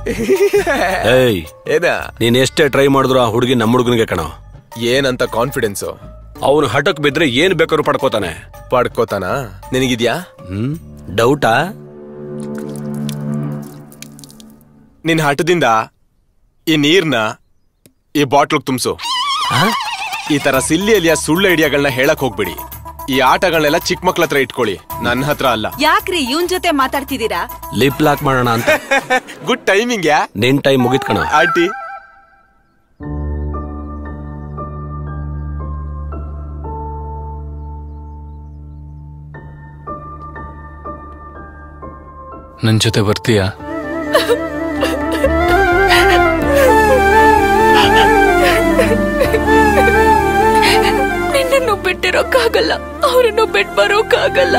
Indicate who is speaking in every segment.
Speaker 1: ಏಯ್
Speaker 2: ಏನ
Speaker 1: ನೀನ್ ಎಷ್ಟೇ ಟ್ರೈ ಮಾಡಿದ್ರು ಆ ಹುಡುಗಿ ನಮ್ಮ ಹುಡುಗನಿಗೆ ಕಣ
Speaker 2: ಏನಂತ ಕಾನ್ಫಿಡೆನ್ಸು
Speaker 1: ಅವನು ಹಠಕ್ ಬಿದ್ರೆ ಏನ್ ಬೇಕಾದ್ರೂ ಪಡ್ಕೋತಾನೆ
Speaker 2: ಪಡ್ಕೋತಾನ ನಿನಗಿದ್ಯಾ
Speaker 1: ಹ್ಮ್ ಡೌಟಾ
Speaker 2: ನಿನ್ ಹಠದಿಂದ ಈ ನೀರ್ನ ಈ ಬಾಟ್ಲಿಗೆ ತುಂಬಿಸು ಈ ತರ ಸಿಲ್ಲಿ ಅಲಿಯ ಸುಳ್ಳು ಐಡಿಯಾಗಳನ್ನ ಹೇಳಕ್ ಹೋಗ್ಬಿಡಿ ಈ ಆಟಗಳನ್ನೆಲ್ಲ ಚಿಕ್ಕ ಮಕ್ಳ ಹತ್ರ ಇಟ್ಕೊಳ್ಳಿ ನನ್ನ ಹತ್ರ ಅಲ್ಲ
Speaker 3: ಯಾಕ್ರಿ ಇವನ್ ಜೊತೆ ಮಾತಾಡ್ತಿದ್ದೀರಾ
Speaker 1: ಲಿಪ್ ಲಾಕ್ ಮಾಡೋಣ ಅಂತ
Speaker 2: ಗುಡ್ ಟೈಮಿಂಗ್ ಯಾ
Speaker 1: ನಿನ್ ಟೈಮ್ ಮುಗಿತ್ ಕಣ
Speaker 2: ಆಂಟಿ
Speaker 4: ನನ್ ಜೊತೆ ಬರ್ತೀಯಾ
Speaker 5: ನಿನ್ನನ್ನು ಬಿಟ್ಟಿರೋಕ್ಕಾಗಲ್ಲ ಅವರನ್ನು ಬಿಟ್ಟು ಬರೋಕ್ಕಾಗಲ್ಲ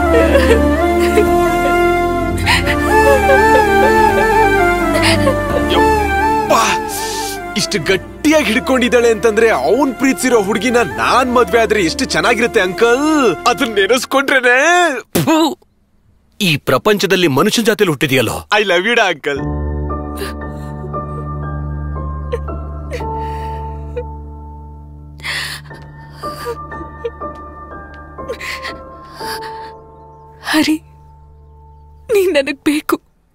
Speaker 2: ಯಪ್ಪಾ, ಇಷ್ಟು ಗಟ್ಟಿಯಾಗಿ ಹಿಡ್ಕೊಂಡಿದ್ದಾಳೆ ಅಂತಂದ್ರೆ ಅವನ್ ಪ್ರೀತಿಸಿರೋ ಹುಡುಗಿನ ನಾನ್ ಮದ್ವೆ ಆದ್ರೆ ಎಷ್ಟು ಚೆನ್ನಾಗಿರುತ್ತೆ ಅಂಕಲ್ ಅದನ್ನ ನೆನೆಸ್ಕೊಂಡ್ರೇನೆ
Speaker 1: ಫು! ಈ ಪ್ರಪಂಚದಲ್ಲಿ ಮನುಷ್ಯನ ಜಾತಿಯಲ್ಲಿ ಹುಟ್ಟಿದೆಯಲ್ಲೋ
Speaker 2: ಐ ಲವ್ ಯುಡ ಅಂಕಲ್
Speaker 5: ಹರಿ ನೀನ್ ನನಗ್ ಬೇಕು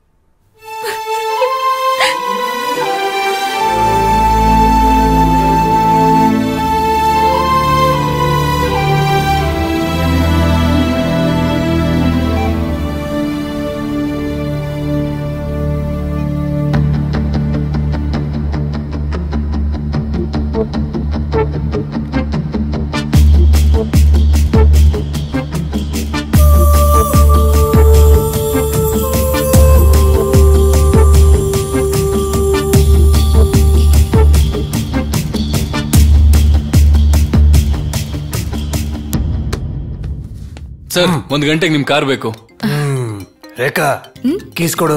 Speaker 4: ಸರ್ ಒಂದ್ ಗಂಟೆಗೆ ನಿಮ್ ಕಾರ್ ಬೇಕು
Speaker 6: ರೇಖಾ ಕೀಸ್ ಕೊಡು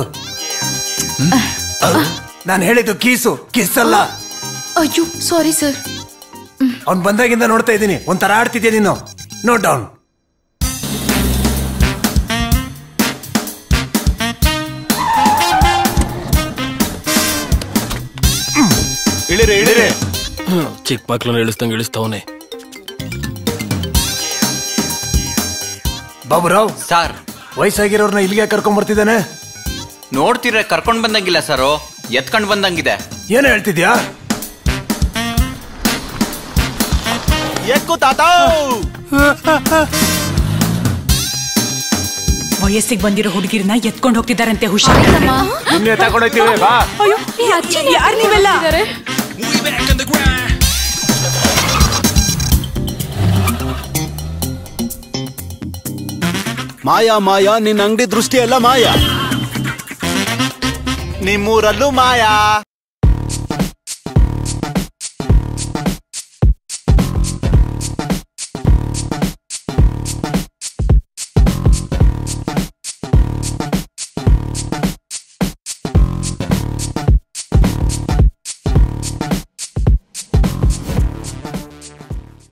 Speaker 6: ನಾನು ಹೇಳಿದ್ದು ಕೀಸು ಕಿಸ್ ಅಲ್ಲ
Speaker 5: ಅಯ್ಯೋ ಸಾರಿ ಸರ್
Speaker 6: ಅವ್ನ್ ಬಂದಾಗಿಂದ ನೋಡ್ತಾ ಇದ್ದೀನಿ ಒಂಥರ ಆಡ್ತಿದ್ಯಾ ನೀನು ನೋಟ್ ಡೌನ್
Speaker 2: ಇಳಿರಿ ಇಳಿರಿ
Speaker 1: ಚಿಕ್ಕ ಮಕ್ಳನ್ನ ಇಳಿಸ್ದಂಗೆ ಇಳಿಸ್ತವನೆ
Speaker 6: ಬಾಬುರಾವ್
Speaker 7: ಸರ್
Speaker 6: ವಯಸ್ಸಾಗಿರೋರ್ನ ಇಲ್ಲಿಗೆ ಕರ್ಕೊಂಡ್ ಬರ್ತಿದ್ದಾನೆ
Speaker 7: ನೋಡ್ತಿದ್ರೆ ಕರ್ಕೊಂಡ್ ಬಂದಂಗಿಲ್ಲ ಸರು ಎತ್ಕೊಂಡ್ ಬಂದಂಗಿದೆ
Speaker 6: ಏನ್ ಹೇಳ್ತಿದ್ಯಾ
Speaker 2: ಎಕ್ಕು ತಾತ
Speaker 8: ವಯಸ್ಸಿಗೆ ಬಂದಿರೋ ಹುಡುಗಿರನ್ನ ಎತ್ಕೊಂಡು ಹೋಗ್ತಿದಾರಂತೆ ಹುಷಾರ್
Speaker 2: ನಿನ್ನೆ ತಗೊಂಡೋಗ್ತೀವಿ ಬಾ
Speaker 8: ಅಯ್ಯೋ ಯಾರು ನೀವೆಲ್ಲ
Speaker 9: ಮಾಯಾ ಮಾಯಾ ನಿನ್ನ ಅಂಗಡಿ ದೃಷ್ಟಿ ಎಲ್ಲ ಮಾಯಾ
Speaker 2: ನಿಮ್ಮೂರಲ್ಲೂ ಮಾಯಾ